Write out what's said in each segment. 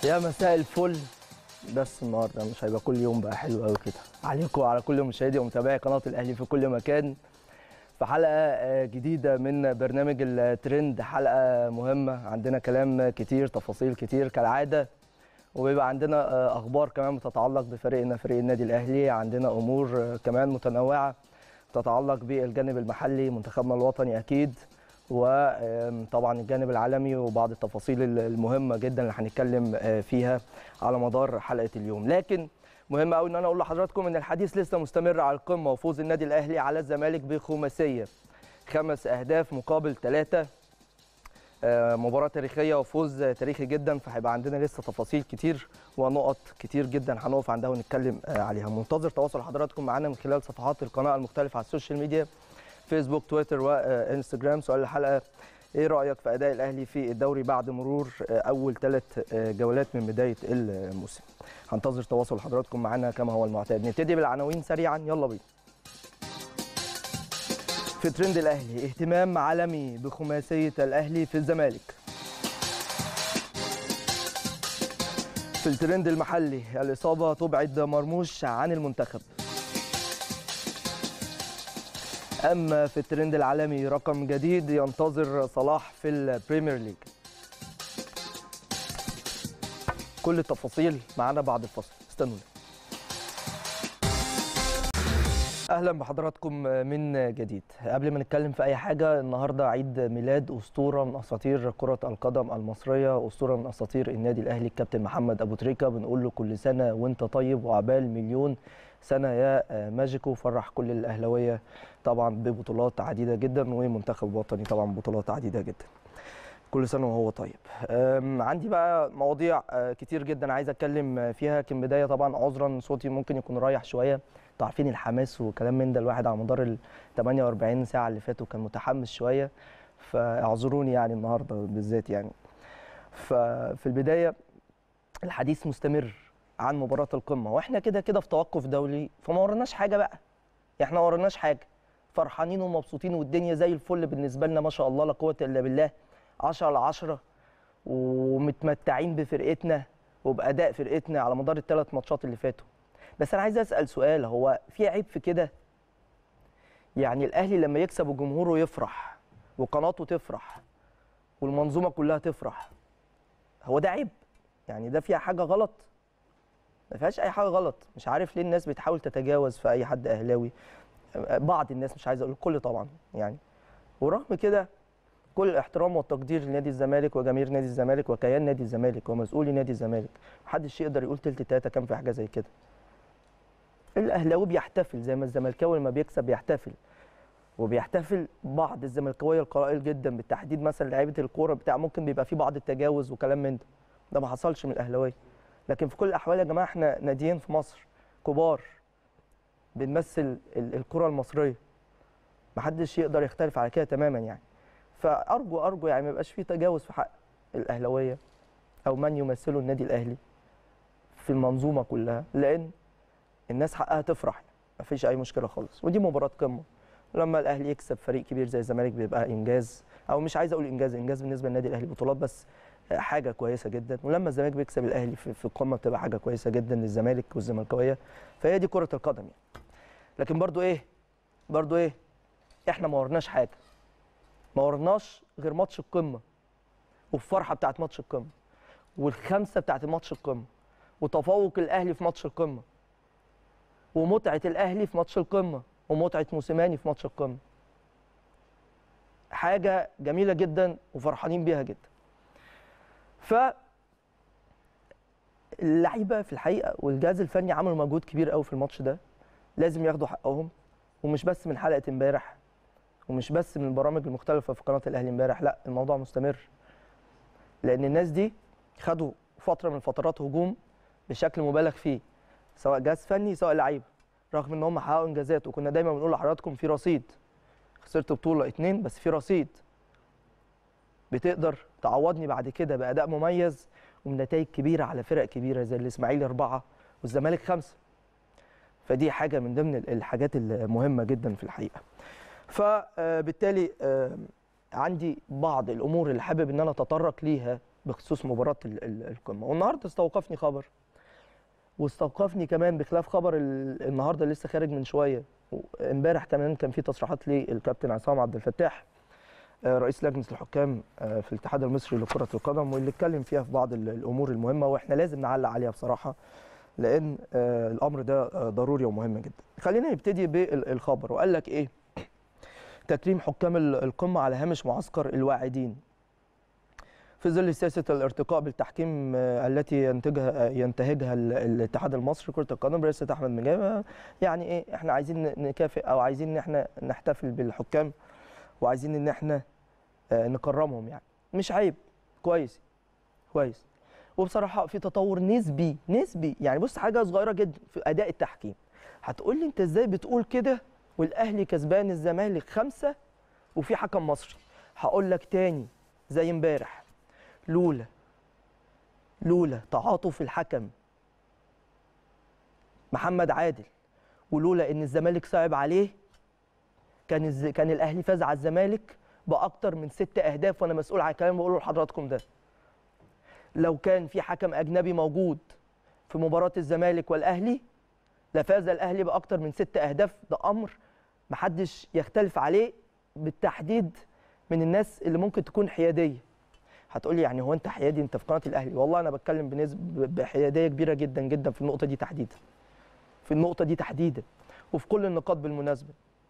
يا مساء الفل بس النهارده مش هيبقى كل يوم بقى حلو قوي كده عليكم وعلى كل مشاهدي ومتابعي قناه الاهلي في كل مكان في حلقه آه، جديده من برنامج الترند حلقه مهمه عندنا كلام كتير تفاصيل كتير كالعاده وبيبقى عندنا آه، اخبار كمان بتتعلق بفريقنا فريق النادي الاهلي عندنا امور آه، كمان متنوعه تتعلق بالجانب المحلي منتخبنا الوطني اكيد وطبعا الجانب العالمي وبعض التفاصيل المهمه جدا اللي هنتكلم آه، فيها على مدار حلقه اليوم لكن مهم قوي ان انا اقول لحضراتكم ان الحديث لسه مستمر على القمه وفوز النادي الاهلي على الزمالك بخماسيه خمس اهداف مقابل ثلاثه آه، مباراة تاريخية وفوز تاريخي جدا فهيبقى عندنا لسه تفاصيل كتير ونقط كتير جدا هنقف عندها ونتكلم آه، عليها منتظر تواصل حضراتكم معانا من خلال صفحات القناة المختلفة على السوشيال ميديا فيسبوك تويتر وانستجرام سؤال الحلقة ايه رأيك في أداء الأهلي في الدوري بعد مرور آه، أول ثلاث جولات من بداية الموسم هنتظر تواصل حضراتكم معانا كما هو المعتاد نبتدي بالعناوين سريعا يلا بينا في ترند الاهلي اهتمام عالمي بخماسيه الاهلي في الزمالك في الترند المحلي الاصابه تبعد مرموش عن المنتخب اما في الترند العالمي رقم جديد ينتظر صلاح في البريمير ليج كل التفاصيل معانا بعد الفصل استنونا اهلا بحضراتكم من جديد قبل ما نتكلم في اي حاجه النهارده عيد ميلاد اسطوره من اساطير كره القدم المصريه اسطوره من اساطير النادي الاهلي الكابتن محمد ابو تريكه بنقول له كل سنه وانت طيب وعبال مليون سنه يا ماجيكو فرح كل الاهلاويه طبعا ببطولات عديده جدا ومنتخب وطني طبعا بطولات عديده جدا كل سنه وهو طيب أم، عندي بقى مواضيع آه، كتير جدا عايز اتكلم فيها لكن بدايه طبعا عذرا صوتي ممكن يكون رايح شويه انتوا عارفين الحماس وكلام من ده الواحد على مدار ال 48 ساعه اللي فاتوا كان متحمس شويه فاعذروني يعني النهارده بالذات يعني ففي البدايه الحديث مستمر عن مباراه القمه واحنا كده كده في توقف دولي فما ورناش حاجه بقى احنا ما ورناش حاجه فرحانين ومبسوطين والدنيا زي الفل بالنسبه لنا ما شاء الله لا قوه الا بالله 10 على 10 ومتمتعين بفرقتنا وباداء فرقتنا على مدار الثلاث ماتشات اللي فاتوا بس انا عايز اسال سؤال هو في عيب في كده يعني الاهلي لما يكسب وجمهوره يفرح وقناته تفرح والمنظومه كلها تفرح هو ده عيب يعني ده فيها حاجه غلط ما فيهاش اي حاجه غلط مش عارف ليه الناس بتحاول تتجاوز في اي حد اهلاوي بعض الناس مش عايز اقول الكل طبعا يعني ورغم كده كل الاحترام والتقدير لنادي الزمالك وجماهير نادي الزمالك وكيان نادي الزمالك ومسؤولي نادي الزمالك محدش يقدر يقول تلت تلاته كان في حاجه زي كده الاهلاوي بيحتفل زي ما الزملكاوي لما بيكسب بيحتفل وبيحتفل بعض الزملكاويه القلائل جدا بالتحديد مثلا لعيبه الكوره بتاع ممكن بيبقى في بعض التجاوز وكلام من ده ده ما حصلش من الاهلاويه لكن في كل الاحوال يا جماعه احنا ناديين في مصر كبار بنمثل ال- الكره المصريه محدش يقدر يختلف على كده تماما يعني فارجو ارجو يعني ما يبقاش في تجاوز في حق الاهلاويه او من يمثلوا النادي الاهلي في المنظومه كلها لان الناس حقها تفرح ما فيش اي مشكله خالص ودي مباراه قمه لما الاهلي يكسب فريق كبير زي الزمالك بيبقى انجاز او مش عايز اقول انجاز انجاز بالنسبه للنادي الاهلي بطولات بس حاجه كويسه جدا ولما الزمالك بيكسب الاهلي في في القمه بتبقى حاجه كويسه جدا للزمالك والزملكاويه فهي دي كره القدم يعني لكن برضو ايه برضو ايه احنا ما ورناش حاجه ما ورناش غير ماتش القمه والفرحه بتاعت ماتش القمه والخمسه بتاعت ماتش القمه وتفوق الاهلي في ماتش القمه ومتعه الاهلي في ماتش القمه ومتعه موسيماني في ماتش القمه حاجه جميله جدا وفرحانين بيها جدا ف اللعيبه في الحقيقه والجهاز الفني عملوا مجهود كبير قوي في الماتش ده لازم ياخدوا حقهم ومش بس من حلقه امبارح ومش بس من البرامج المختلفه في قناه الاهلي امبارح لا الموضوع مستمر لان الناس دي خدوا فتره من فترات هجوم بشكل مبالغ فيه سواء جهاز فني سواء لعيبه رغم ان هم حققوا انجازات وكنا دايما بنقول لحضراتكم في رصيد خسرت بطوله اتنين بس في رصيد بتقدر تعوضني بعد كده باداء مميز وبنتائج كبيره على فرق كبيره زي الاسماعيلي اربعه والزمالك خمسه فدي حاجه من ضمن الحاجات المهمه جدا في الحقيقه فبالتالي عندي بعض الامور اللي حابب ان انا اتطرق ليها بخصوص مباراه ال- ال- القمه والنهارده استوقفني خبر واستوقفني كمان بخلاف خبر ال- النهارده اللي لسه خارج من شويه امبارح كمان كان في تصريحات للكابتن عصام عبد الفتاح آه، رئيس لجنه الحكام آه، في الاتحاد المصري لكره القدم واللي اتكلم فيها في بعض ال- الامور المهمه واحنا لازم نعلق عليها بصراحه لان آه، الامر ده آه، ضروري ومهم جدا خلينا نبتدي بالخبر وقال لك ايه تكريم حكام ال- القمه على هامش معسكر الواعدين في ظل سياسه الارتقاء بالتحكيم آه، التي ينتجها ينتهجها ال- الاتحاد المصري لكره القدم برئاسه احمد مجاب آه، يعني ايه احنا عايزين ن- نكافئ او عايزين ان احنا نحتفل بالحكام وعايزين ان احنا آه، نكرمهم يعني مش عيب كويس كويس وبصراحه في تطور نسبي نسبي يعني بص حاجه صغيره جدا في اداء التحكيم هتقول لي انت ازاي بتقول كده والاهلي كسبان الزمالك خمسة وفي حكم مصري هقول لك تاني زي امبارح لولا لولا تعاطف الحكم محمد عادل ولولا ان الزمالك صعب عليه كان الز... كان الاهلي فاز على الزمالك باكتر من ست اهداف وانا مسؤول عن الكلام اللي بقوله لحضراتكم ده لو كان في حكم اجنبي موجود في مباراه الزمالك والاهلي لفاز الاهلي باكتر من ست اهداف ده امر محدش يختلف عليه بالتحديد من الناس اللي ممكن تكون حياديه هتقولي يعني هو انت حيادي انت في قناه الاهلي والله انا بتكلم بنسبه بحياديه كبيره جدا جدا في النقطه دي تحديدا في النقطه دي تحديدا وفي كل النقاط بالمناسبه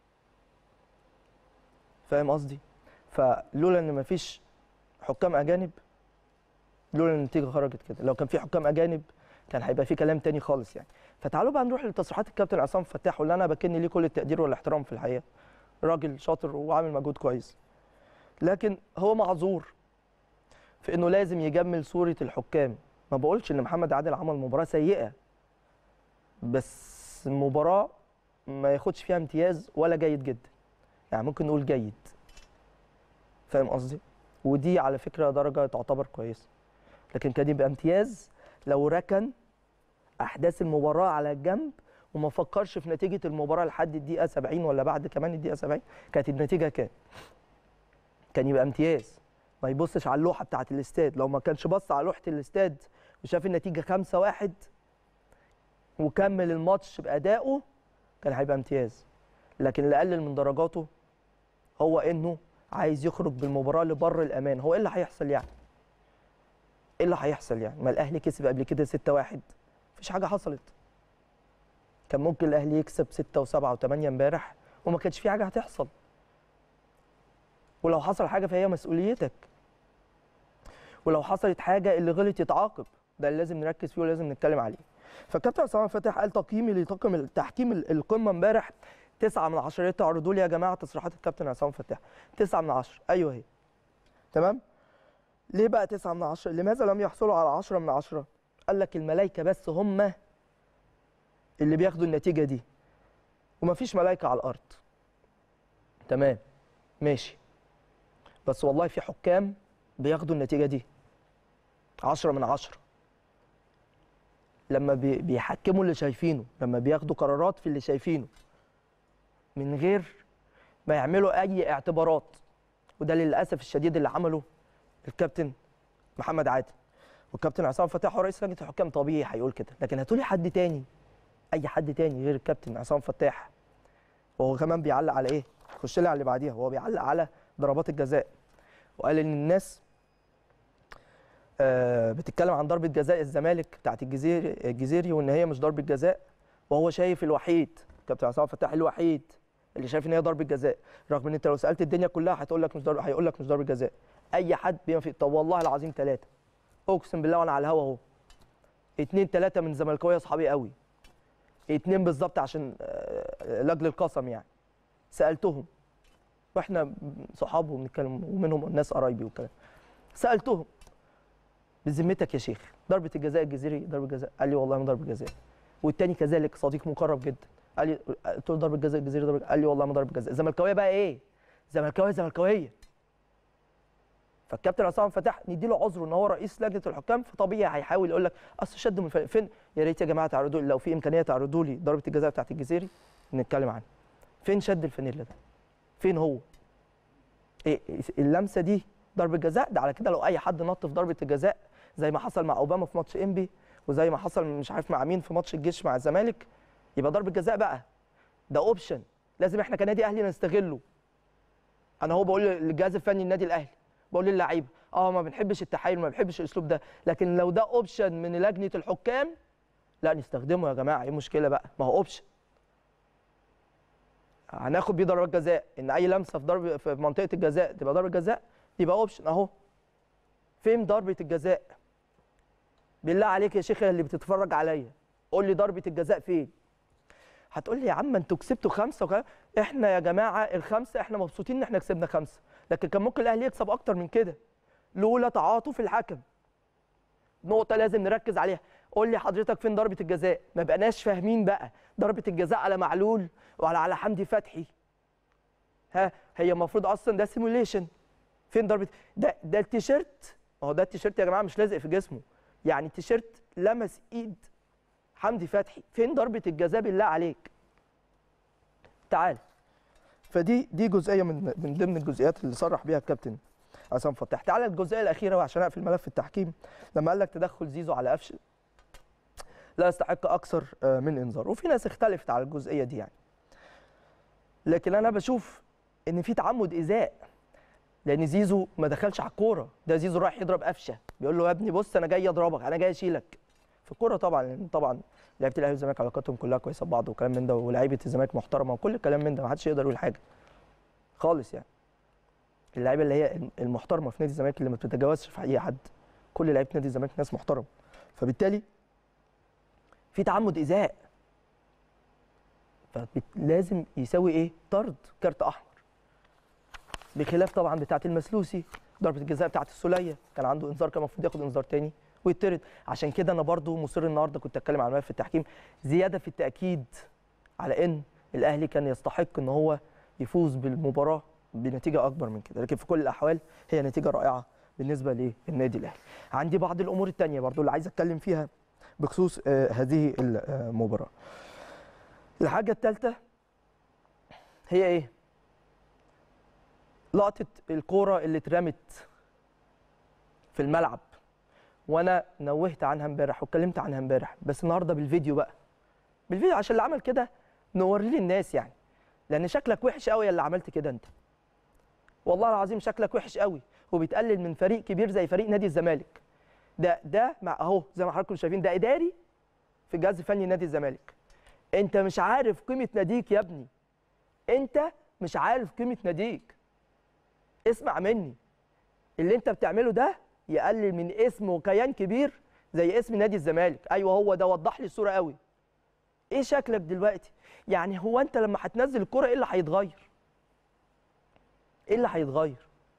فاهم قصدي فلولا ان مفيش حكام اجانب لولا ان النتيجه خرجت كده لو كان في حكام اجانب كان هيبقى في كلام تاني خالص يعني فتعالوا بقى نروح لتصريحات الكابتن عصام فتاح واللي انا بكن ليه كل التقدير والاحترام في الحقيقه راجل شاطر وعامل مجهود كويس لكن هو معذور في انه لازم يجمل صوره الحكام ما بقولش ان محمد عادل عمل مباراه سيئه بس المباراه ما ياخدش فيها امتياز ولا جيد جدا يعني ممكن نقول جيد فاهم قصدي ودي على فكره درجه تعتبر كويسه لكن كان يبقى امتياز لو ركن احداث المباراه على الجنب وما فكرش في نتيجه المباراه لحد الدقيقه 70 ولا بعد كمان الدقيقه 70 كانت النتيجه كام كان يبقى امتياز ما يبصش على اللوحه بتاعه الاستاد لو ما كانش بص على لوحه الاستاد وشاف النتيجه 5 1 وكمل الماتش بادائه كان هيبقى امتياز لكن اللي قلل من درجاته هو انه عايز يخرج بالمباراه لبر الامان هو ايه اللي هيحصل يعني ايه اللي هيحصل يعني ما الاهلي كسب قبل كده 6 1 مفيش حاجه حصلت كان ممكن الاهلي يكسب 6 و7 و8 امبارح وما كانش في حاجه هتحصل ولو حصل حاجه فهي مسؤوليتك ولو حصلت حاجه اللي غلط يتعاقب ده اللي لازم نركز فيه ولازم نتكلم عليه فالكابتن عصام فتح قال تقييمي لطاقم التحكيم القمه امبارح تسعة من عشرة تعرضوا لي يا جماعه تصريحات الكابتن عصام فتح تسعة من عشرة ايوه هي تمام ليه بقى تسعة من عشرة لماذا لم يحصلوا على عشرة من عشرة قال لك الملائكه بس هم اللي بياخدوا النتيجه دي ومفيش ملائكه على الارض تمام ماشي بس والله في حكام بياخدوا النتيجه دي عشرة من عشرة لما بي- بيحكموا اللي شايفينه لما بياخدوا قرارات في اللي شايفينه من غير ما يعملوا اي اعتبارات وده للاسف الشديد اللي عمله الكابتن محمد عادل والكابتن عصام فتاح هو رئيس لجنه الحكام طبيعي هيقول كده لكن هاتولي حد تاني اي حد تاني غير الكابتن عصام فتاح وهو كمان بيعلق على ايه خش لي على اللي بعديها هو بيعلق على ضربات الجزاء وقال ان الناس آه، بتتكلم عن ضربه جزاء الزمالك بتاعت الجزيري الجزيري وان هي مش ضربه جزاء وهو شايف الوحيد كابتن عصام فتاح الوحيد اللي شايف ان هي ضربه جزاء رغم ان انت لو سالت الدنيا كلها هتقول لك مش ضربه هيقول لك مش ضربه جزاء اي حد بما في طب والله العظيم ثلاثه اقسم بالله وانا على الهوا اهو اتنين ثلاثه من زملكاويه اصحابي قوي اتنين بالظبط عشان آه، لاجل القسم يعني سالتهم واحنا صحاب وبنتكلم ومنهم ناس قرايبي والكلام سالتهم بذمتك يا شيخ ضربه الجزاء الجزيري ضربه جزاء قال لي والله ما ضربه جزاء والتاني كذلك صديق مقرب جدا قال لي قلت له ضربه جزاء الجزيري ضربه قال لي والله ما ضربه جزاء زملكاويه بقى ايه زملكاويه زملكاويه فالكابتن عصام فتح نديله عذره ان هو رئيس لجنه الحكام فطبيعي هيحاول يقول لك اصل شد من الفريق فين يا ريت يا جماعه تعرضوا لي لو في امكانيه تعرضوا لي ضربه الجزاء بتاعت الجزيري نتكلم عنها فين شد الفانيلا ده فين هو إيه اللمسه دي ضربه جزاء ده على كده لو اي حد نط في ضربه الجزاء زي ما حصل مع اوباما في ماتش انبي وزي ما حصل مش عارف مع مين في ماتش الجيش مع الزمالك يبقى ضربه جزاء بقى ده اوبشن لازم احنا كنادي اهلي نستغله انا هو بقول للجهاز الفني النادي الاهلي بقول للعيبه اه ما بنحبش التحايل ما بنحبش الاسلوب ده لكن لو ده اوبشن من لجنه الحكام لا نستخدمه يا جماعه ايه المشكله بقى ما هو اوبشن هناخد بيه ضربات جزاء ان اي لمسه في ضرب في منطقه الجزاء تبقى ضربه جزاء يبقى اوبشن اهو فين ضربه الجزاء بالله عليك يا شيخ اللي بتتفرج عليا قول لي ضربه الجزاء فين هتقول لي يا عم انتوا كسبتوا خمسه وكلام. احنا يا جماعه الخمسه احنا مبسوطين ان احنا كسبنا خمسه لكن كان ممكن الاهلي يكسب اكتر من كده لولا تعاطف الحكم نقطه لازم نركز عليها قول لي حضرتك فين ضربه الجزاء ما بقناش فاهمين بقى ضربه الجزاء على معلول وعلى على حمدي فتحي ها هي المفروض اصلا ده سيموليشن فين ضربه ده ده التيشيرت اهو ده التيشيرت يا جماعه مش لازق في جسمه يعني التيشيرت لمس ايد حمدي فتحي فين ضربه الجزاء بالله عليك تعال فدي دي جزئيه من من ضمن الجزئيات اللي صرح بيها الكابتن عصام فتاح تعال الجزئيه الاخيره عشان اقفل ملف التحكيم لما قال لك تدخل زيزو على قفش لا يستحق اكثر من انذار وفي ناس اختلفت على الجزئيه دي يعني لكن انا بشوف ان في تعمد ايذاء لان زيزو ما دخلش على الكوره ده زيزو رايح يضرب قفشه بيقول له يا ابني بص انا جاي اضربك انا جاي اشيلك في الكوره طبعا لان طبعا لعيبه الاهلي والزمالك علاقاتهم كلها كويسه ببعض وكلام من ده ولاعيبه الزمالك محترمه وكل الكلام من ده ما حدش يقدر يقول حاجه خالص يعني اللعيبه اللي هي المحترمه في نادي الزمالك اللي ما بتتجاوزش في اي حد كل لعيبه نادي الزمالك ناس محترمه فبالتالي في تعمد ايذاء فلازم يساوي ايه طرد كارت احمر بخلاف طبعا بتاعه المسلوسي ضربه الجزاء بتاعه السوليه كان عنده انذار كان المفروض ياخد انذار تاني ويطرد عشان كده انا برضو مصر النهارده كنت اتكلم عن ملف التحكيم زياده في التاكيد على ان الاهلي كان يستحق ان هو يفوز بالمباراه بنتيجه اكبر من كده لكن في كل الاحوال هي نتيجه رائعه بالنسبه للنادي الاهلي عندي بعض الامور الثانيه برضو اللي عايز اتكلم فيها بخصوص آه هذه المباراه الحاجه الثالثه هي ايه لقطه الكوره اللي اترمت في الملعب وانا نوهت عنها امبارح واتكلمت عنها امبارح بس النهارده بالفيديو بقى بالفيديو عشان اللي عمل كده نوريه للناس يعني لان شكلك وحش قوي اللي عملت كده انت والله العظيم شكلك وحش قوي وبتقلل من فريق كبير زي فريق نادي الزمالك ده ده مع اهو زي ما حضراتكم شايفين ده اداري في الجهاز الفني نادي الزمالك انت مش عارف قيمه ناديك يا ابني انت مش عارف قيمه ناديك اسمع مني اللي انت بتعمله ده يقلل من اسم وكيان كبير زي اسم نادي الزمالك ايوه هو ده وضح لي الصوره قوي ايه شكلك دلوقتي يعني هو انت لما هتنزل الكره ايه اللي هيتغير ايه اللي هيتغير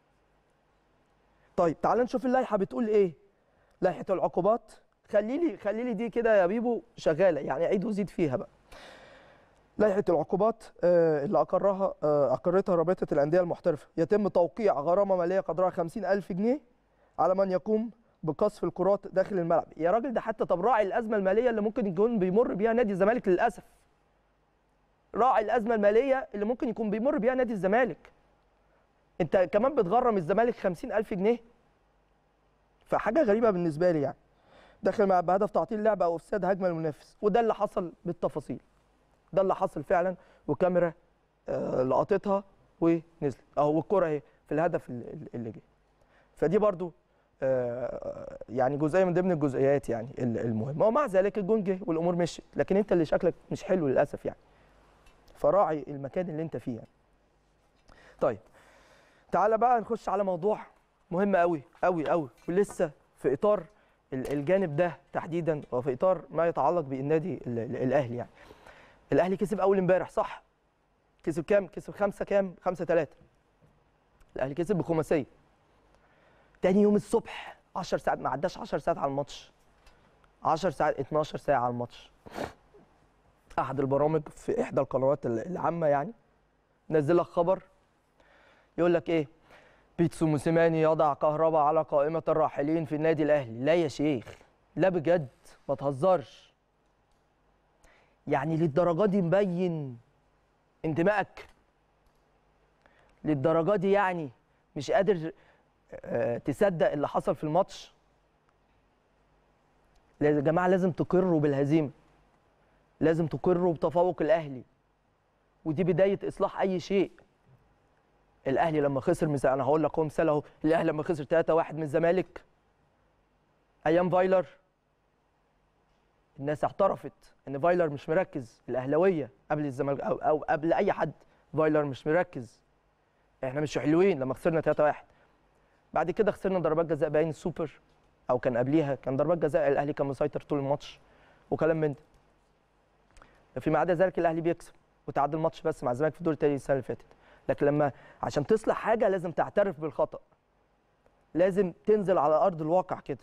طيب تعال نشوف اللائحه بتقول ايه لائحه العقوبات خلي لي خلي لي دي كده يا بيبو شغاله يعني عيد وزيد فيها بقى لائحه العقوبات اللي اقرها اقرتها رابطه الانديه المحترفه يتم توقيع غرامه ماليه قدرها 50000 جنيه على من يقوم بقصف الكرات داخل الملعب يا راجل ده حتى طب راعي الازمه الماليه اللي ممكن يكون بيمر بيها نادي الزمالك للاسف راعي الازمه الماليه اللي ممكن يكون بيمر بيها نادي الزمالك انت كمان بتغرم الزمالك 50000 جنيه فحاجه غريبه بالنسبه لي يعني داخل مع بهدف تعطيل لعبه او افساد هجمه المنافس وده اللي حصل بالتفاصيل ده اللي حصل فعلا وكاميرا آه لقطتها ونزلت اهو والكره اهي في الهدف اللي جه فدي برضو آه يعني جزئيه من ضمن الجزئيات يعني المهمه ومع ذلك الجون جه والامور مشيت لكن انت اللي شكلك مش حلو للاسف يعني فراعي المكان اللي انت فيه يعني. طيب تعالى بقى نخش على موضوع مهم قوي قوي قوي ولسه في اطار الجانب ده تحديدا وفي اطار ما يتعلق بالنادي الاهلي يعني الاهلي كسب اول امبارح صح كسب كام كسب خمسة كام خمسة ثلاثة الاهلي كسب بخماسيه تاني يوم الصبح 10 ساعات ما عداش 10 ساعات على الماتش 10 ساعات 12 ساعه على الماتش احد البرامج في احدى القنوات العامه يعني نزل لك خبر يقول لك ايه بيتسو موسيماني يضع كهربا على قائمه الراحلين في النادي الاهلي لا يا شيخ لا بجد ما تهزرش يعني للدرجه دي مبين انتمائك للدرجه دي يعني مش قادر آه، تصدق اللي حصل في الماتش يا جماعه لازم تقروا بالهزيمه لازم تقروا بتفوق الاهلي ودي بدايه اصلاح اي شيء الاهلي لما خسر مثال انا هقول لك هو مثال اهو الاهلي لما خسر 3-1 من الزمالك ايام فايلر الناس اعترفت ان فايلر مش مركز الاهلاويه قبل الزمالك او, أو قبل اي حد فايلر مش مركز احنا مش حلوين لما خسرنا 3-1 بعد كده خسرنا ضربات جزاء باين السوبر او كان قبليها كان ضربات جزاء الاهلي كان مسيطر طول الماتش وكلام من ده فيما عدا ذلك الاهلي بيكسب وتعادل الماتش بس مع الزمالك في الدور التاني السنه اللي فاتت لكن لما عشان تصلح حاجه لازم تعترف بالخطا لازم تنزل على ارض الواقع كده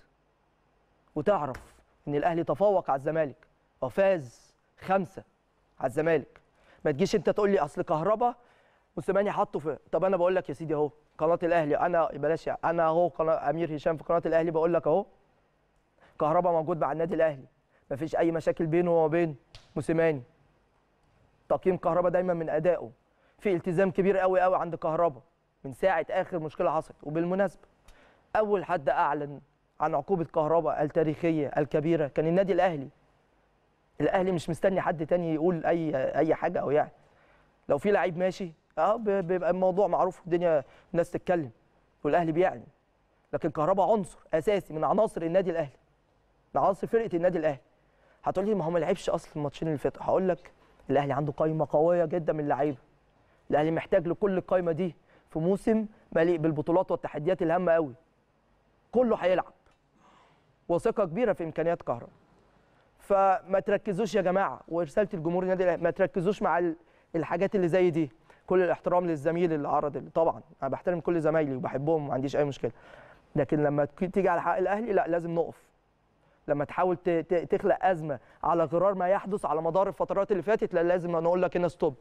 وتعرف ان الاهلي تفوق على الزمالك وفاز خمسه على الزمالك ما تجيش انت تقول لي اصل كهربا موسيماني حطه في طب انا بقول لك يا سيدي اهو قناه الاهلي انا بلاش يعني انا اهو قناه امير هشام في قناه الاهلي بقول لك اهو كهربا موجود مع النادي الاهلي مفيش اي مشاكل بينه وبين موسيماني تقييم كهربا دايما من ادائه في التزام كبير قوي قوي عند كهربا من ساعه اخر مشكله حصلت وبالمناسبه اول حد اعلن عن عقوبه كهربا التاريخيه الكبيره كان النادي الاهلي الاهلي مش مستني حد تاني يقول اي اي حاجه او يعني لو في لعيب ماشي اه ب- بيبقى الموضوع معروف الدنيا الناس تتكلم والاهلي بيعلن لكن كهربا عنصر اساسي من عناصر النادي الاهلي من عناصر فرقه النادي الاهلي هتقول لي ما هو ما لعبش اصلا الماتشين اللي فاتوا هقول لك الاهلي عنده قائمه قويه جدا من اللعيبه الاهلي محتاج لكل القائمه دي في موسم مليء بالبطولات والتحديات الهامه قوي كله هيلعب وثقه كبيره في امكانيات كهربا فما تركزوش يا جماعه ورساله الجمهور النادي الاهلي ما تركزوش مع ال- الحاجات اللي زي دي كل الاحترام للزميل اللي عرض اللي طبعا انا بحترم كل زمايلي وبحبهم وما عنديش اي مشكله لكن لما تك- تيجي على حق الاهلي لا لازم نقف لما تحاول ت- ت- تخلق ازمه على غرار ما يحدث على مدار الفترات اللي فاتت لا لازم نقول لك هنا ستوب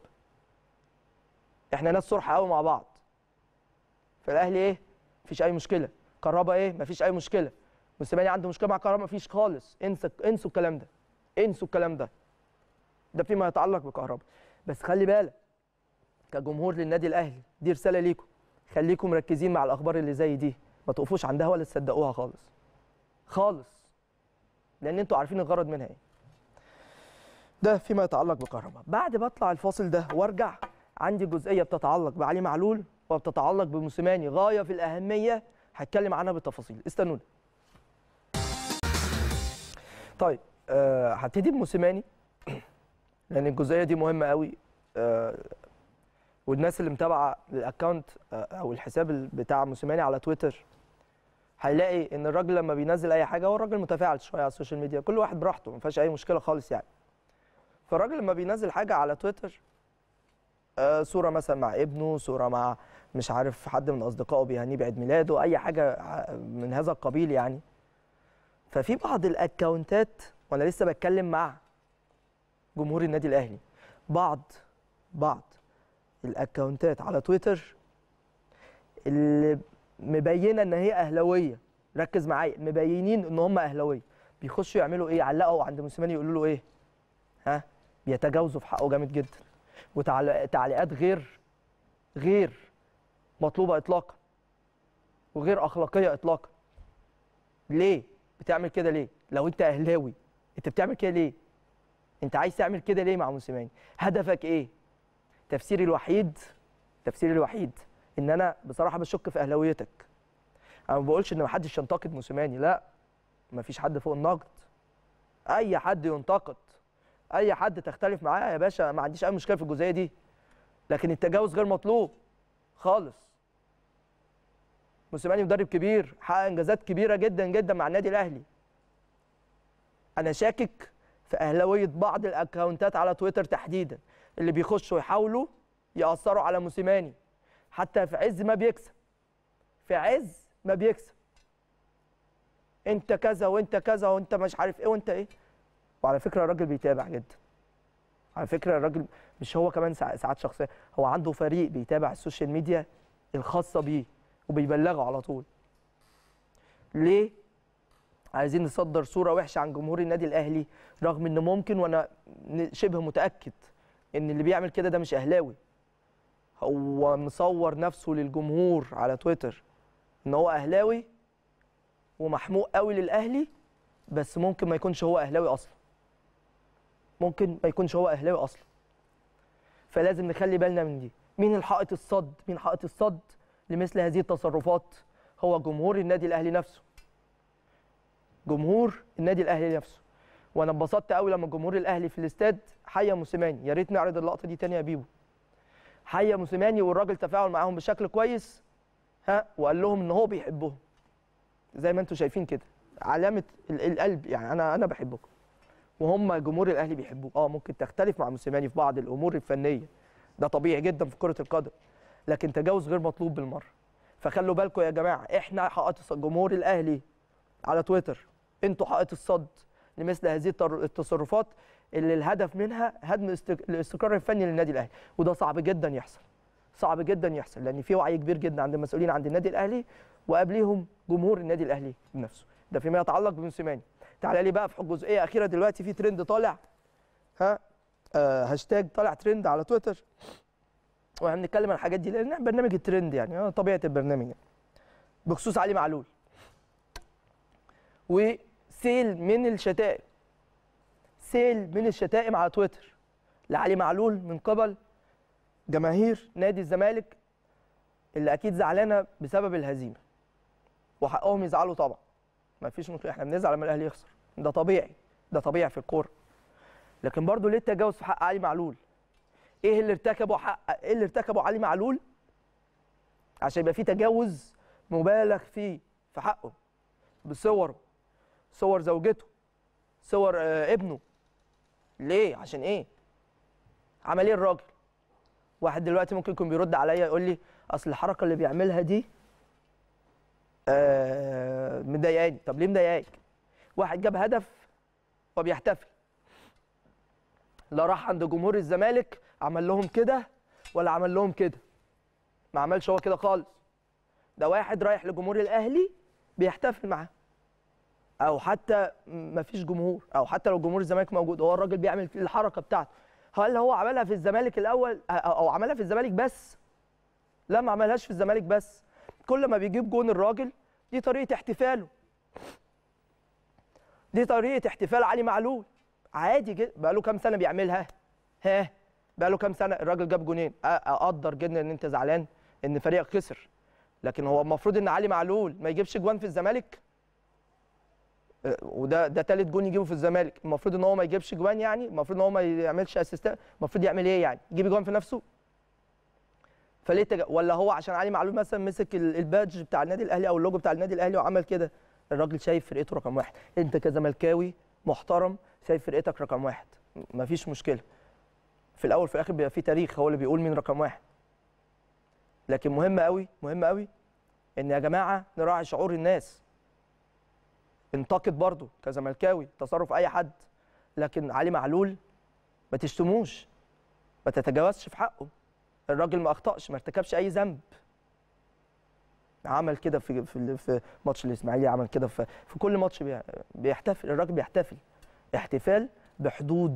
احنا ناس صرحه قوي مع بعض فالاهلي ايه مفيش اي مشكله كهربا ايه مفيش اي مشكله موسيماني عنده مشكله مع كهربا مفيش خالص انسى انسوا الكلام ده انسوا الكلام ده ده فيما يتعلق بكهربا بس خلي بالك كجمهور للنادي الاهلي دي رساله ليكم خليكم مركزين مع الاخبار اللي زي دي ما تقفوش عندها ولا تصدقوها خالص خالص لان انتوا عارفين الغرض منها ايه ده فيما يتعلق بكهربا بعد ما اطلع الفاصل ده وارجع عندي جزئيه بتتعلق بعلي معلول وبتتعلق بموسيماني غايه في الاهميه هتكلم عنها بالتفاصيل استنونا طيب آه، هبتدي بموسيماني لان الجزئيه دي مهمه قوي آه، والناس اللي متابعه الاكونت آه، او الحساب ال- بتاع موسيماني على تويتر هيلاقي ان الراجل لما بينزل اي حاجه هو الراجل متفاعل شويه على السوشيال ميديا كل واحد براحته ما فيهاش اي مشكله خالص يعني فالراجل لما بينزل حاجه على تويتر آه، صوره مثلا مع ابنه صوره مع مش عارف حد من اصدقائه بيهنيه بعيد ميلاده اي حاجه ع- من هذا القبيل يعني ففي بعض الاكونتات وانا لسه بتكلم مع جمهور النادي الاهلي بعض بعض الاكونتات على تويتر اللي مبينه ان هي اهلاويه ركز معايا مبينين ان هم اهلاويه بيخشوا يعملوا ايه يعلقوا عند موسيماني يقولوا له ايه ها بيتجاوزوا في حقه جامد جدا وتعليقات غير غير مطلوبه اطلاقا وغير اخلاقيه اطلاقا ليه بتعمل كده ليه لو انت اهلاوي انت بتعمل كده ليه انت عايز تعمل كده ليه مع موسيماني هدفك ايه تفسيري الوحيد تفسيري الوحيد ان انا بصراحه بشك في اهلاويتك انا ما بقولش ان محدش ينتقد موسيماني لا مفيش حد فوق النقد اي حد ينتقد اي حد تختلف معاه يا باشا ما عنديش اي مشكله في الجزئيه دي لكن التجاوز غير مطلوب خالص موسيماني مدرب كبير حقق انجازات كبيره جدا جدا مع النادي الاهلي انا شاكك في اهلاويه بعض الاكونتات على تويتر تحديدا اللي بيخشوا يحاولوا ياثروا على موسيماني حتى في عز ما بيكسب في عز ما بيكسب انت كذا وانت كذا وانت مش عارف ايه وانت ايه وعلى فكره الراجل بيتابع جدا على فكره الراجل مش هو كمان ساع- ساعات شخصيه هو عنده فريق بيتابع السوشيال ميديا الخاصه بيه وبيبلغه على طول ليه عايزين نصدر صوره وحشه عن جمهور النادي الاهلي رغم ان ممكن وانا ن- شبه متاكد ان اللي بيعمل كده ده مش اهلاوي هو مصور نفسه للجمهور على تويتر ان هو اهلاوي ومحموق قوي للاهلي بس ممكن ما يكونش هو اهلاوي اصلا ممكن ما يكونش هو اهلاوي اصلا فلازم نخلي بالنا من دي مين الحائط الصد مين حائط الصد لمثل هذه التصرفات هو جمهور النادي الاهلي نفسه جمهور النادي الاهلي نفسه وانا اتبسطت قوي لما جمهور الاهلي في الاستاد حيا موسيماني يا ريت نعرض اللقطه دي تاني يا بيبو حيا موسيماني والراجل تفاعل معاهم بشكل كويس ها وقال لهم ان هو بيحبهم زي ما انتم شايفين كده علامه ال- القلب يعني انا انا بحبكم وهم جمهور الاهلي بيحبوه اه ممكن تختلف مع موسيماني في بعض الامور الفنيه ده طبيعي جدا في كره القدم لكن تجاوز غير مطلوب بالمره فخلوا بالكم يا جماعه احنا حائط الصد جمهور الاهلي على تويتر انتوا حائط الصد لمثل هذه التر- التصرفات اللي الهدف منها هدم الاست- الاستقرار الفني للنادي الاهلي وده صعب جدا يحصل صعب جدا يحصل لان في وعي كبير جدا عند المسؤولين عند النادي الاهلي وقبليهم جمهور النادي الاهلي بنفسه ده فيما يتعلق بموسيماني تعالى لي بقى في جزئيه اخيره دلوقتي في ترند طالع ها آه هاشتاج طالع ترند على تويتر واحنا بنتكلم عن الحاجات دي لان إحنا برنامج الترند يعني آه طبيعه البرنامج يعني. بخصوص علي معلول وسيل من الشتائم سيل من الشتائم على تويتر لعلي معلول من قبل جماهير نادي الزمالك اللي اكيد زعلانه بسبب الهزيمه وحقهم يزعلوا طبعا ما فيش مشكله احنا بنزعل لما الاهلي يخسر ده طبيعي ده طبيعي في الكوره لكن برضه ليه التجاوز في حق علي معلول ايه اللي ارتكبه حق ايه اللي ارتكبه علي معلول عشان يبقى في تجاوز مبالغ فيه في حقه بصوره صور زوجته صور آه، ابنه ليه عشان ايه عمل ايه الراجل واحد دلوقتي ممكن يكون بيرد عليا يقول لي اصل الحركه اللي بيعملها دي آه مضايقاني طب ليه مضايقاك واحد جاب هدف وبيحتفل لا راح عند جمهور الزمالك عمل لهم كده ولا عمل لهم كده ما عملش هو كده خالص ده واحد رايح لجمهور الاهلي بيحتفل معاه او حتى ما فيش جمهور او حتى لو جمهور الزمالك موجود هو الراجل بيعمل الحركه بتاعته هل هو عملها في الزمالك الاول او عملها في الزمالك بس لا ما عملهاش في الزمالك بس كل ما بيجيب جون الراجل دي طريقه احتفاله دي طريقه احتفال علي معلول عادي جدا بقى له كام سنه بيعملها ها بقى له كام سنه الراجل جاب جونين أ- اقدر جدا ان انت زعلان ان فريقك خسر لكن هو المفروض ان علي معلول ما يجيبش جوان في الزمالك أه، وده ده تالت جون يجيبه في الزمالك المفروض ان هو ما يجيبش جوان يعني المفروض ان هو ما يعملش اسيستات المفروض يعمل ايه يعني يجيب جوان في نفسه فليه تج... ولا هو عشان علي معلول مثلا مسك ال- البادج بتاع النادي الاهلي او اللوجو بتاع النادي الاهلي وعمل كده الراجل شايف فرقته رقم واحد انت كزملكاوي محترم شايف فرقتك رقم واحد م- مفيش مشكله في الاول في الاخر بيبقى في تاريخ هو اللي بيقول مين رقم واحد لكن مهم قوي مهم قوي ان يا جماعه نراعي شعور الناس انتقد برضه كزملكاوي تصرف اي حد لكن علي معلول ما تشتموش ما تتجاوزش في حقه الراجل ما اخطاش ما ارتكبش اي ذنب عمل كده في في في ماتش الاسماعيلي عمل كده في في كل ماتش بي- بيحتفل الراجل بيحتفل احتفال بحدود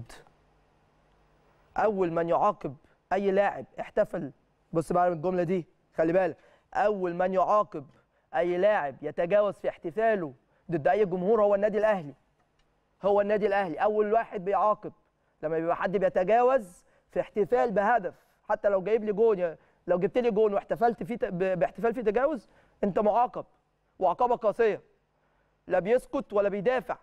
اول من يعاقب اي لاعب احتفل بص بقى من الجمله دي خلي بالك اول من يعاقب اي لاعب يتجاوز في احتفاله ضد اي جمهور هو النادي الاهلي هو النادي الاهلي اول واحد بيعاقب لما بيبقى حد بيتجاوز في احتفال بهدف حتى لو جايب لي جون يا- لو جبت لي جون واحتفلت فيه ت- ب- باحتفال فيه تجاوز انت معاقب وعقابه قاسيه لا بيسكت ولا بيدافع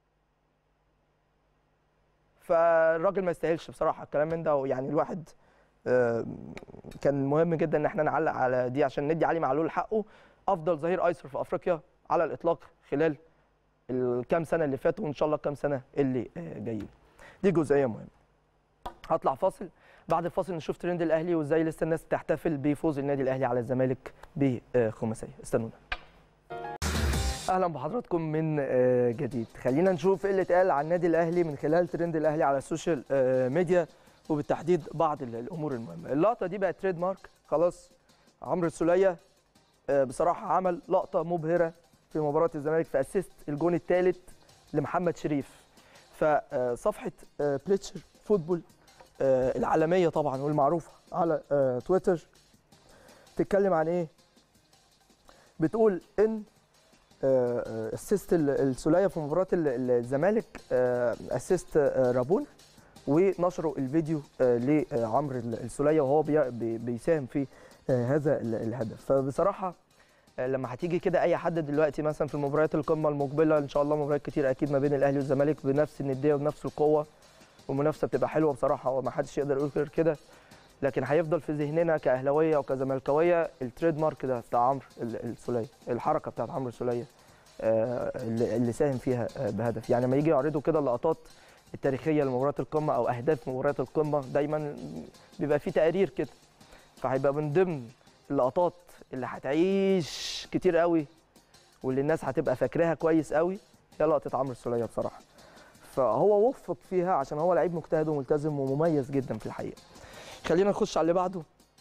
فالراجل ما يستاهلش بصراحه الكلام من ده يعني الواحد آه، كان مهم جدا ان احنا نعلق على دي عشان ندي علي معلول حقه افضل ظهير ايسر في افريقيا على الاطلاق خلال الكام سنه اللي فاتوا وان شاء الله الكام سنه اللي آه، جايين دي جزئيه مهمه هطلع فاصل بعد الفاصل نشوف ترند الاهلي وازاي لسه الناس بتحتفل بفوز النادي الاهلي على الزمالك بخماسيه استنونا اهلا بحضراتكم من آه، جديد خلينا نشوف ايه اللي اتقال عن النادي الاهلي من خلال ترند الاهلي على السوشيال آه، ميديا وبالتحديد بعض ال- الامور المهمه اللقطه دي بقت تريد مارك خلاص عمرو السوليه آه، بصراحه عمل لقطه مبهره في مباراه الزمالك في اسيست الجون الثالث لمحمد شريف فصفحه بليتشر فوتبول آه، العالميه طبعا والمعروفه على آه، تويتر تتكلم عن ايه بتقول ان آه، آه، اسيست ال- السوليه في مباراه ال- ال- الزمالك آه، اسيست آه، رابون ونشروا الفيديو آه، لعمرو ال- السوليه وهو بي- بي- بيساهم في آه، هذا ال- الهدف فبصراحه آه، لما هتيجي كده اي حد دلوقتي مثلا في مباريات القمه المقبله ان شاء الله مباريات كتير اكيد ما بين الاهلي والزمالك بنفس النديه وبنفس القوه والمنافسه بتبقى حلوه بصراحه وما حدش يقدر يقول غير كده لكن هيفضل في ذهننا كاهلاويه وكزملكاويه التريد مارك ده بتاع عمرو ال- السوليه الحركه بتاعت عمرو السوليه آه، اللي اللي ساهم فيها آه، بهدف يعني لما يجي يعرضوا كده اللقطات التاريخيه لمباريات القمه او اهداف مباريات القمه دايما بيبقى في تقارير كده فهيبقى من ضمن اللقطات اللي هتعيش كتير قوي واللي الناس هتبقى فاكراها كويس قوي هي لقطه عمرو السوليه بصراحه فهو وفق فيها عشان هو لعيب مجتهد وملتزم ومميز جدا في الحقيقه خلينا نخش على اللي بعده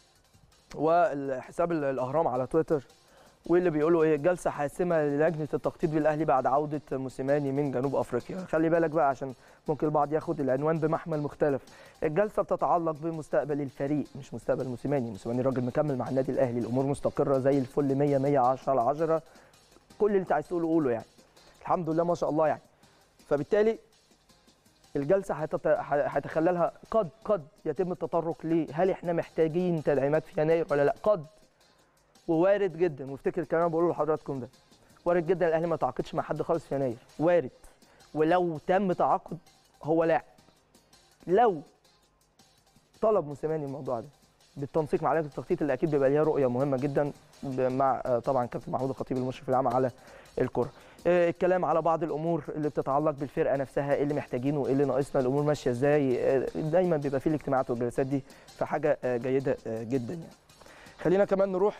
والحساب ال- الاهرام على تويتر واللي بيقولوا ايه جلسه حاسمه للجنه التخطيط بالاهلي بعد عوده موسيماني من جنوب افريقيا خلي بالك بقى عشان ممكن البعض ياخد العنوان بمحمل مختلف الجلسه بتتعلق بمستقبل الفريق مش مستقبل موسيماني موسيماني راجل مكمل مع النادي الاهلي الامور مستقره زي الفل 100 100 10 على 10 كل اللي انت عايز تقوله قوله يعني الحمد لله ما شاء الله يعني فبالتالي الجلسه هتت- هيتخللها قد قد يتم التطرق ل هل احنا محتاجين تدعيمات في يناير ولا لا قد ووارد جدا وافتكر الكلام اللي بقوله لحضراتكم ده وارد جدا الاهلي ما تعاقدش مع حد خالص في يناير وارد ولو تم تعاقد هو لاعب لو طلب موسيماني الموضوع ده بالتنسيق مع لجنه التخطيط اللي اكيد بيبقى ليها رؤيه مهمه جدا ب- مع آه، طبعا كابتن محمود الخطيب المشرف العام على الكره آه، الكلام على بعض الامور اللي بتتعلق بالفرقه نفسها ايه اللي محتاجينه ايه اللي ناقصنا الامور ماشيه ازاي آه، دايما بيبقى فيه الاجتماعات والجلسات دي فحاجه آه، جيده آه، جدا يعني خلينا كمان نروح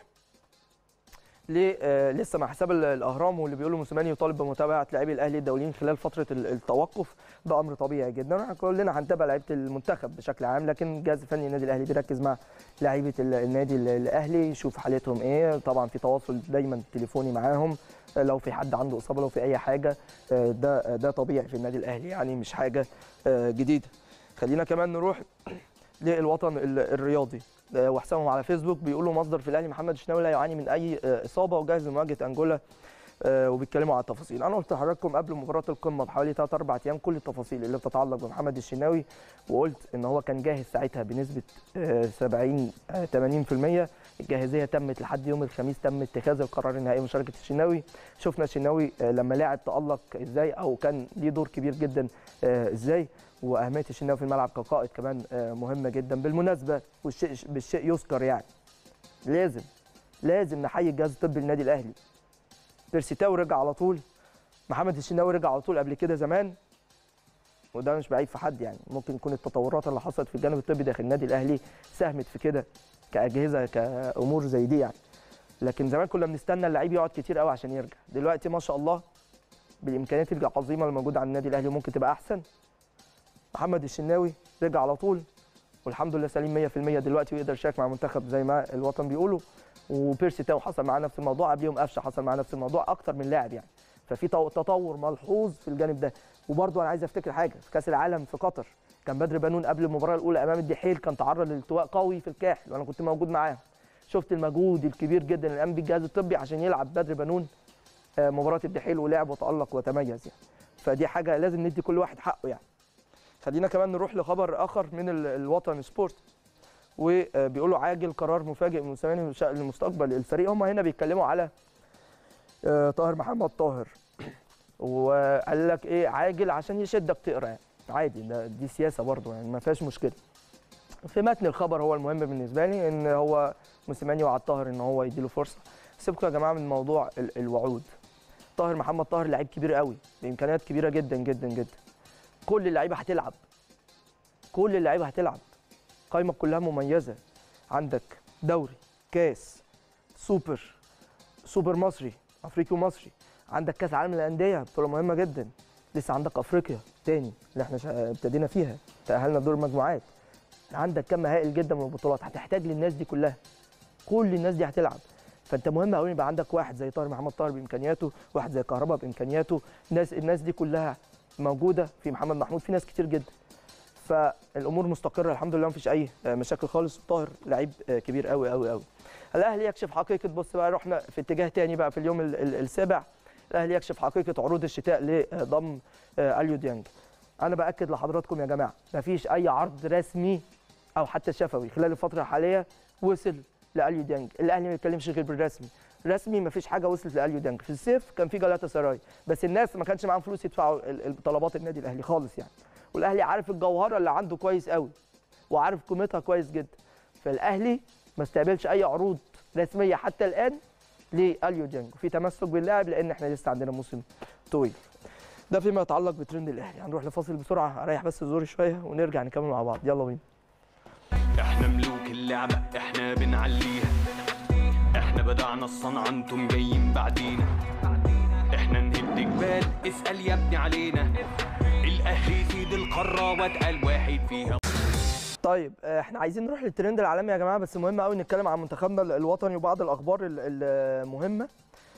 ل آه، لسه مع حساب ال- الاهرام واللي بيقولوا موسيماني يطالب بمتابعه لاعبي الاهلي الدوليين خلال فتره ال- التوقف ده امر طبيعي جدا احنا كلنا هنتابع لعيبه المنتخب بشكل عام لكن الجهاز الفني النادي الاهلي بيركز مع لعيبه ال- النادي ال- الاهلي يشوف حالتهم ايه طبعا في تواصل دايما تليفوني معاهم آه، لو في حد عنده اصابه لو في اي حاجه آه، ده آه، ده طبيعي في النادي الاهلي يعني مش حاجه آه، جديده خلينا كمان نروح للوطن ال- الرياضي آه، وحسابهم على فيسبوك بيقولوا مصدر في الاهلي محمد الشناوي لا يعاني من اي آه، اصابه وجاهز لمواجهه انجولا آه، وبيتكلموا على التفاصيل انا قلت لحضراتكم قبل مباراه القمه بحوالي 3 4 ايام كل التفاصيل اللي بتتعلق بمحمد الشناوي وقلت ان هو كان جاهز ساعتها بنسبه آه، 70 آه، 80% الجاهزيه تمت لحد يوم الخميس تم اتخاذ القرار النهائي مشاركه الشناوي شفنا الشناوي آه، لما لاعب تالق ازاي او كان ليه دور كبير جدا آه، ازاي واهميه الشناوي في الملعب كقائد كمان آه، مهمه جدا بالمناسبه والشيء بالشيء يذكر يعني لازم لازم نحيي الجهاز الطبي للنادي الاهلي بيرسيتاو رجع على طول محمد الشناوي رجع على طول قبل كده زمان وده مش بعيب في حد يعني ممكن يكون التطورات اللي حصلت في الجانب الطبي داخل النادي الاهلي ساهمت في كده كاجهزه كامور زي دي يعني لكن زمان كنا بنستنى اللعيب يقعد كتير قوي عشان يرجع دلوقتي ما شاء الله بالامكانيات العظيمه اللي موجوده عند النادي الاهلي ممكن تبقى احسن محمد الشناوي رجع على طول والحمد لله سليم 100% دلوقتي ويقدر يشارك مع المنتخب زي ما الوطن بيقولوا وبيرسي تاو حصل معاه نفس الموضوع قبليهم قفشه حصل معاه نفس الموضوع اكتر من لاعب يعني ففي تو- تطور ملحوظ في الجانب ده وبرضه انا عايز افتكر حاجه في كاس العالم في قطر كان بدر بنون قبل المباراه الاولى امام الدحيل كان تعرض لالتواء قوي في الكاحل وانا كنت موجود معاهم شفت المجهود الكبير جدا اللي قام بيه الجهاز الطبي عشان يلعب بدر بنون آه، مباراه الدحيل ولعب وتالق وتميز يعني فدي حاجه لازم ندي كل واحد حقه يعني خلينا كمان نروح لخبر اخر من ال- الوطن سبورت وبيقولوا عاجل قرار مفاجئ من موسيماني بشأن المستقبل الفريق هم هنا بيتكلموا على آه، طاهر محمد طاهر وقال لك ايه عاجل عشان يشدك تقرا يعني عادي ده دي سياسه برضه يعني ما فيهاش مشكله في متن الخبر هو المهم بالنسبه لي ان هو موسيماني وعد طاهر ان هو يديله فرصه سيبكم يا جماعه من موضوع ال- الوعود طاهر محمد طاهر لعيب كبير قوي بامكانيات كبيره جدا جدا جدا كل اللعيبه هتلعب كل اللعيبه هتلعب قائمه كلها مميزه عندك دوري كاس سوبر سوبر مصري افريقي ومصري عندك كاس عالم للانديه بطوله مهمه جدا لسه عندك افريقيا تاني اللي احنا شا- ابتدينا فيها تاهلنا دور المجموعات عندك كم هائل جدا من البطولات هتحتاج للناس دي كلها كل الناس دي هتلعب فانت مهم قوي يبقى عندك واحد زي طاهر محمد طاهر بامكانياته واحد زي كهربا بامكانياته ناس الناس دي كلها موجوده في محمد محمود في ناس كتير جدا فالامور مستقره الحمد لله مفيش اي مشاكل خالص طاهر لعيب كبير قوي قوي قوي الاهلي يكشف حقيقه بص بقى رحنا في اتجاه تاني بقى في اليوم ال- ال- السابع الاهلي يكشف حقيقه عروض الشتاء لضم آه، اليو ديانج انا باكد لحضراتكم يا جماعه مفيش اي عرض رسمي او حتى شفوي خلال الفتره الحاليه وصل لاليو ديانج الاهلي ما بيتكلمش غير بالرسمي رسمي مفيش حاجه وصلت لاليو ديانج في الصيف كان في جلاتا سراي بس الناس ما كانش معاهم فلوس يدفعوا ال- ال- طلبات النادي الاهلي خالص يعني والاهلي عارف الجوهره اللي عنده كويس قوي وعارف قيمتها كويس جدا فالاهلي ما استقبلش اي عروض رسميه حتى الان لاليو ديانج وفي تمسك باللاعب لان احنا لسه عندنا موسم طويل ده فيما يتعلق بترند الاهلي هنروح لفاصل بسرعه اريح بس زوري شويه ونرجع نكمل مع بعض يلا بينا احنا ملوك اللعبة احنا بنعليها احنا بدعنا الصنعة انتم جايين بعدينا احنا نهد جبال اسأل يا ابني علينا الاهلي سيد القارة واتقل واحد فيها طيب آه، احنا عايزين نروح للترند العالمي يا جماعه بس مهم قوي نتكلم عن منتخبنا ال- الوطني وبعض الاخبار ال- المهمه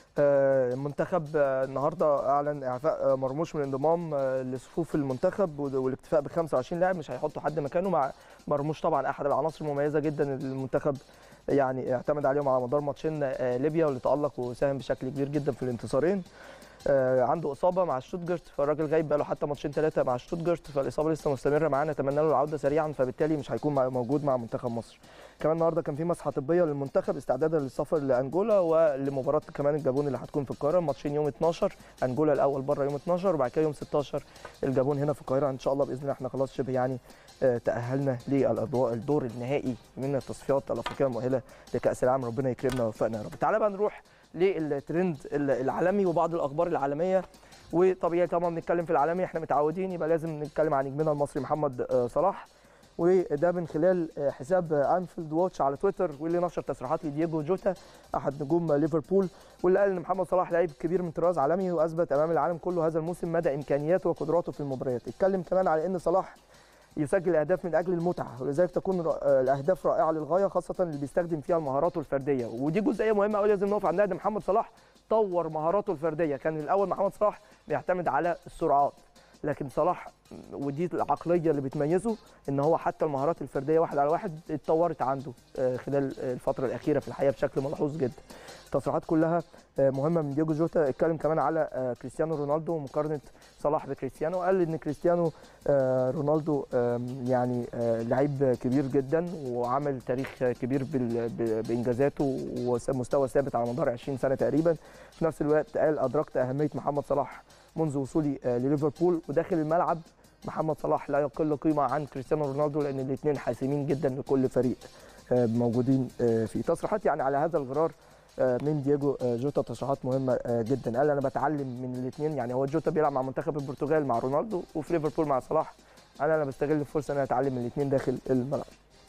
آه، المنتخب آه، النهارده اعلن اعفاء آه، مرموش من الانضمام آه، لصفوف المنتخب وال- والاكتفاء ب 25 لاعب مش هيحطوا حد مكانه مع مرموش طبعا احد العناصر المميزه جدا اللي المنتخب يعني اعتمد عليهم على مدار ماتشين آه، ليبيا واللي تالق وساهم بشكل كبير جدا في الانتصارين آه، عنده اصابه مع شتوتجارت فالراجل غايب بقاله حتى ماتشين ثلاثه مع شتوتجارت فالاصابه لسه مستمره معاه نتمنى له العوده سريعا فبالتالي مش هيكون مع- موجود مع منتخب مصر كمان النهارده كان في مسحه طبيه للمنتخب استعدادا للسفر لانجولا ولمباراه كمان الجابون اللي هتكون في القاهره ماتشين يوم 12 انجولا الاول بره يوم 12 وبعد كده يوم 16 الجابون هنا في القاهره ان شاء الله باذن الله احنا خلاص شبه يعني آه، تاهلنا للادوار الدور النهائي من التصفيات الافريقيه المؤهله لكاس العالم ربنا يكرمنا ويوفقنا يا رب تعالى بقى نروح للترند العالمي وبعض الاخبار العالميه وطبيعي طبعا بنتكلم في العالمي احنا متعودين يبقى لازم نتكلم عن نجمنا المصري محمد آه، صلاح وده من خلال آه، حساب آه، انفيلد واتش على تويتر واللي نشر تصريحات لدييجو جوتا احد نجوم ليفربول واللي قال ان محمد صلاح لعيب كبير من طراز عالمي واثبت امام العالم كله هذا الموسم مدى امكانياته وقدراته في المباريات اتكلم كمان على ان صلاح يسجل اهداف من اجل المتعه ولذلك تكون رأ- آه، الاهداف رائعه للغايه خاصه اللي بيستخدم فيها مهاراته الفرديه ودي جزئيه مهمه قوي لازم نقف عندها ان محمد صلاح طور مهاراته الفرديه كان الاول محمد صلاح بيعتمد على السرعات لكن صلاح ودي العقليه اللي بتميزه ان هو حتى المهارات الفرديه واحد على واحد اتطورت عنده آه، خلال الفتره الاخيره في الحقيقه بشكل ملحوظ جدا التصريحات كلها آه، مهمه من دييجو جوتا اتكلم كمان على آه، كريستيانو رونالدو ومقارنه صلاح بكريستيانو قال ان كريستيانو آه، رونالدو آم، يعني آه، لعيب كبير جدا وعمل تاريخ كبير بال- ب- بانجازاته ومستوى ثابت على مدار 20 سنه تقريبا في نفس الوقت قال ادركت اهميه محمد صلاح منذ وصولي آه، لليفربول وداخل الملعب محمد صلاح لا يقل قيمه عن كريستيانو رونالدو لان الاثنين حاسمين جدا لكل فريق آه، موجودين آه، فيه تصريحات يعني على هذا الغرار آه، من دييجو آه، جوتا تصريحات مهمه آه، جدا قال انا بتعلم من الاثنين يعني هو جوتا بيلعب مع منتخب البرتغال مع رونالدو وفي ليفربول مع صلاح انا انا بستغل الفرصه ان انا اتعلم من الاثنين داخل الملعب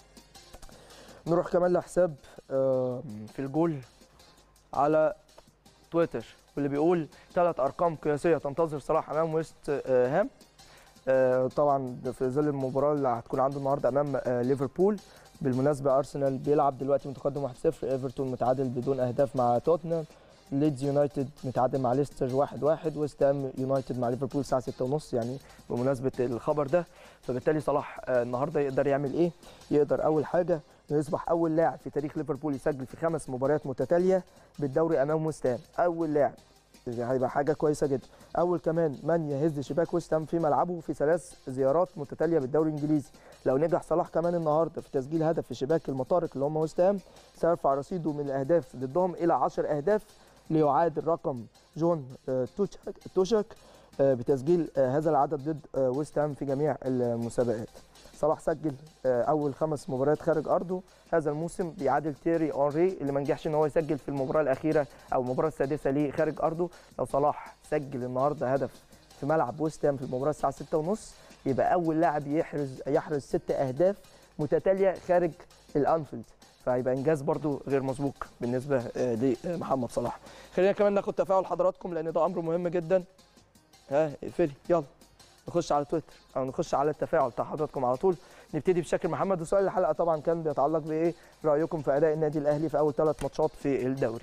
نروح كمان لحساب آه، في الجول على تويتر واللي بيقول ثلاث ارقام قياسيه تنتظر صلاح امام ويست آه، هام آه، طبعا ده في ظل المباراه اللي هتكون عنده النهارده امام آه، ليفربول بالمناسبه ارسنال بيلعب دلوقتي متقدم 1-0 ايفرتون متعادل بدون اهداف مع توتنهام ليدز يونايتد متعادل مع ليستر 1-1 ويست هام يونايتد مع ليفربول الساعه 6:30 يعني بمناسبه الخبر ده فبالتالي صلاح آه، النهارده يقدر يعمل ايه؟ يقدر اول حاجه إنه يصبح اول لاعب في تاريخ ليفربول يسجل في خمس مباريات متتاليه بالدوري امام ويست هام اول لاعب دي هيبقى حاجه كويسه جدا اول كمان من يهز شباك ويست هام في ملعبه في ثلاث زيارات متتاليه بالدوري الانجليزي لو نجح صلاح كمان النهارده في تسجيل هدف في شباك المطارق اللي هم ويست هام سيرفع رصيده من الاهداف ضدهم الى 10 اهداف ليعادل رقم جون آه، توشك توشك آه، بتسجيل آه، هذا العدد ضد آه، ويست هام في جميع المسابقات صلاح سجل آه، اول خمس مباريات خارج ارضه هذا الموسم بيعادل تيري اونري اللي ما نجحش ان هو يسجل في المباراه الاخيره او المباراه السادسه ليه خارج ارضه لو صلاح سجل النهارده هدف في ملعب ويست هام في المباراه الساعه 6:30 يبقى اول لاعب يحرز يحرز ست اهداف متتاليه خارج الانفيلد فهيبقى انجاز برضو غير مسبوق بالنسبه آه، لمحمد صلاح خلينا كمان ناخد تفاعل حضراتكم لان ده امر مهم جدا ها اقفلي يلا نخش على تويتر او نخش على التفاعل بتاع حضراتكم على طول نبتدي بشاكر محمد وسؤال الحلقه طبعا كان بيتعلق بايه رايكم في اداء النادي الاهلي في اول ثلاث ماتشات في الدوري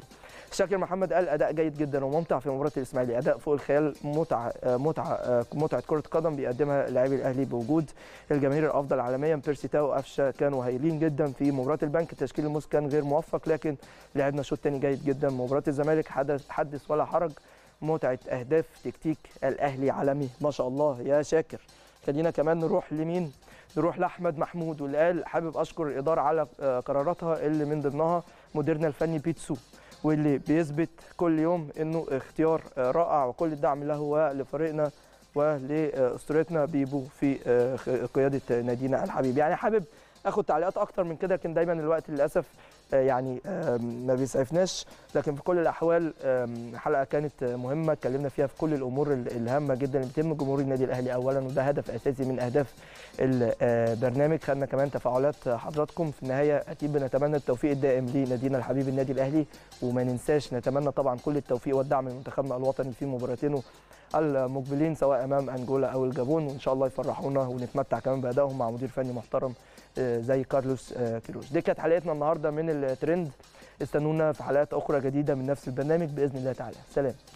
شاكر محمد قال اداء جيد جدا وممتع في مباراه الاسماعيلي اداء فوق الخيال متعه آه، متعه آه، متعه كره قدم بيقدمها لاعبي الاهلي بوجود الجماهير الافضل عالميا بيرسي تاو وقفشه كانوا هايلين جدا في مباراه البنك تشكيل الموس كان غير موفق لكن لعبنا شوط تاني جيد جدا مباراه الزمالك حدث حدث ولا حرج متعه اهداف تكتيك الاهلي عالمي ما شاء الله يا شاكر خلينا كمان نروح لمين نروح لاحمد محمود واللي قال حابب اشكر الاداره على آه، قراراتها اللي من ضمنها مديرنا الفني بيتسو واللي بيثبت كل يوم انه اختيار آه، رائع وكل الدعم له ولفريقنا ولاسطورتنا بيبو في آه، خ- قياده نادينا الحبيب يعني حابب اخد تعليقات اكتر من كده لكن دايما الوقت للاسف آه، يعني آم، ما بيسعفناش لكن في كل الاحوال آم، حلقه كانت آه، مهمه اتكلمنا فيها في كل الامور ال- الهامه جدا اللي بتهم جمهور النادي الاهلي اولا وده هدف اساسي من اهداف البرنامج خدنا كمان تفاعلات حضراتكم في النهايه اكيد بنتمنى التوفيق الدائم لنادينا الحبيب النادي الاهلي وما ننساش نتمنى طبعا كل التوفيق والدعم لمنتخبنا الوطني في مباراتينه المقبلين سواء امام انجولا او الجابون وان شاء الله يفرحونا ونتمتع كمان بادائهم مع مدير فني محترم آه، زي كارلوس آه، كيروش دي كانت حلقتنا النهارده من الترند استنونا في حلقات اخرى جديده من نفس البرنامج باذن الله تعالى سلام